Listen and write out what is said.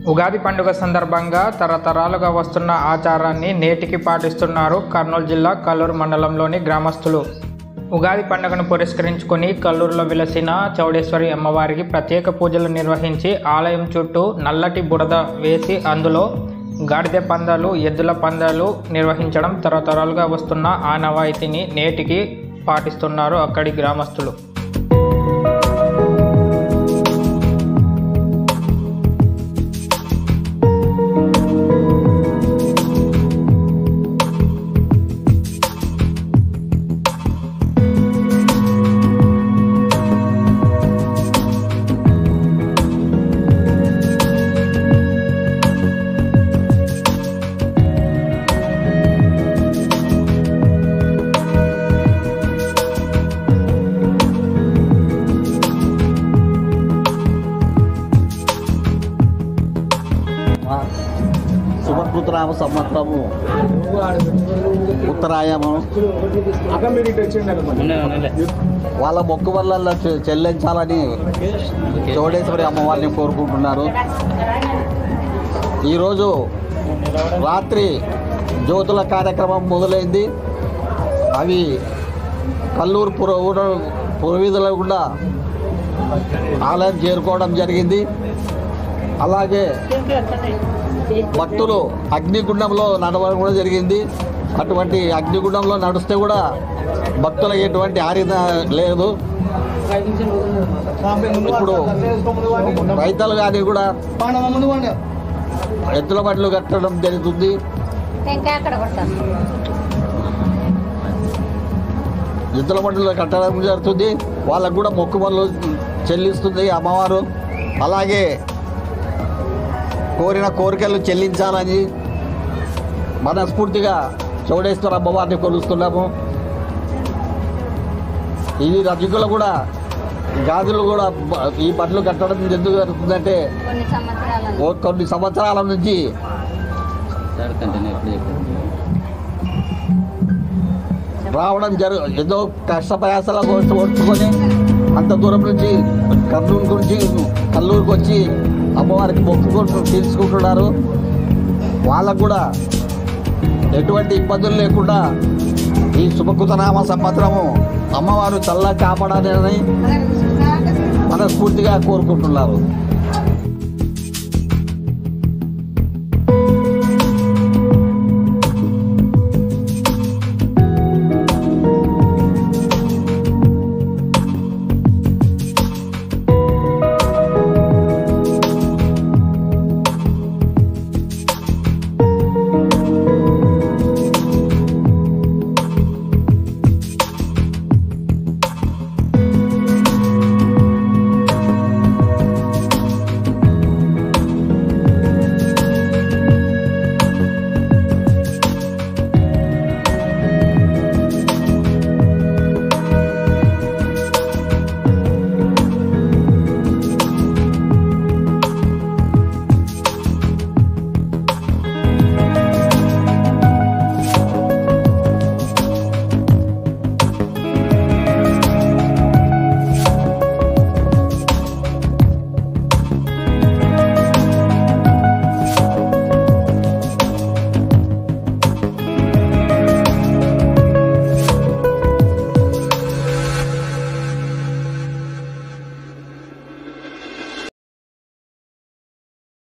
ఉగాది పండుగ సందర్భంగా తరతరాలుగా వస్తున్న ఆచారాన్ని నేటికి పాటిస్తున్నారు కర్నూలు జిల్లా కల్లూరు మండలంలోని గ్రామస్తులు ఉగాది పండుగను పురస్కరించుకొని కల్లూరులో వెలసిన చౌడేశ్వరి అమ్మవారికి ప్రత్యేక పూజలు నిర్వహించి ఆలయం చుట్టూ నల్లటి బురద వేసి అందులో గాడిద పందాలు ఎద్దుల పందాలు నిర్వహించడం తరతరాలుగా వస్తున్న ఆనవాయితీని నేటికి పాటిస్తున్నారు అక్కడి గ్రామస్తులు సుభద్రుతరామ సంవత్సరము ఉత్తరాయము వాళ్ళ మొక్కు వల్ల చె- చెల్లించాలని చౌడేశ్వరి అమ్మవారిని కోరుకుంటున్నారు ఈరోజు రాత్రి జ్యోతుల కార్యక్రమం మొదలైంది అవి కల్లూరు పుర ఊర- పురవీధుల గుండా ఆలయం చేరుకోవడం జరిగింది అలాగే భక్తులు అగ్నిగుండంలో నడవడం కూడా జరిగింది అటువంటి అగ్నిగుండంలో నడిస్తే కూడా భక్తులకు ఎటువంటి ఆరిన లేదు ఇప్పుడు రైతులు కానీ కూడా ఎద్దుల బండ్లు కట్టడం జరుగుతుంది ఇంకా అక్కడ కొడతాను ఎద్దుల బండ్లు కట్టడం జరుగుతుంది వాళ్ళకు కూడా మొక్కుబళ్ళు చెల్లిస్తుంది అమ్మవారు అలాగే కోరిన కోరికలు చెల్లించాలని మనస్ఫూర్తిగా చౌడేశ్వర అమ్మవారిని కొలుస్తున్నాము ఈ రజకులు కూడా గాజులు కూడా బ- ఈ బట్టలు కట్టడం ఎందుకు జరుగుతుందంటే కొన్ని సంవత్సరాల ఓ కొన్ని సంవత్సరాల నుంచి రావడం జరు ఏదో కష్టప్రయాసాల ఓర్చుకొని అంత దూరం నుంచి కర్నూలు గురించి కల్లూరుకి వచ్చి అమ్మవారికి మొక్కుకుంటూ తీసుకుంటున్నారు వాళ్ళకు కూడా ఎటువంటి ఇబ్బందులు లేకుండా ఈ శుభకృతనామ సంవత్సరము అమ్మవారు చల్ల కాపాడాలని మనస్ఫూర్తిగా కోరుకుంటున్నారు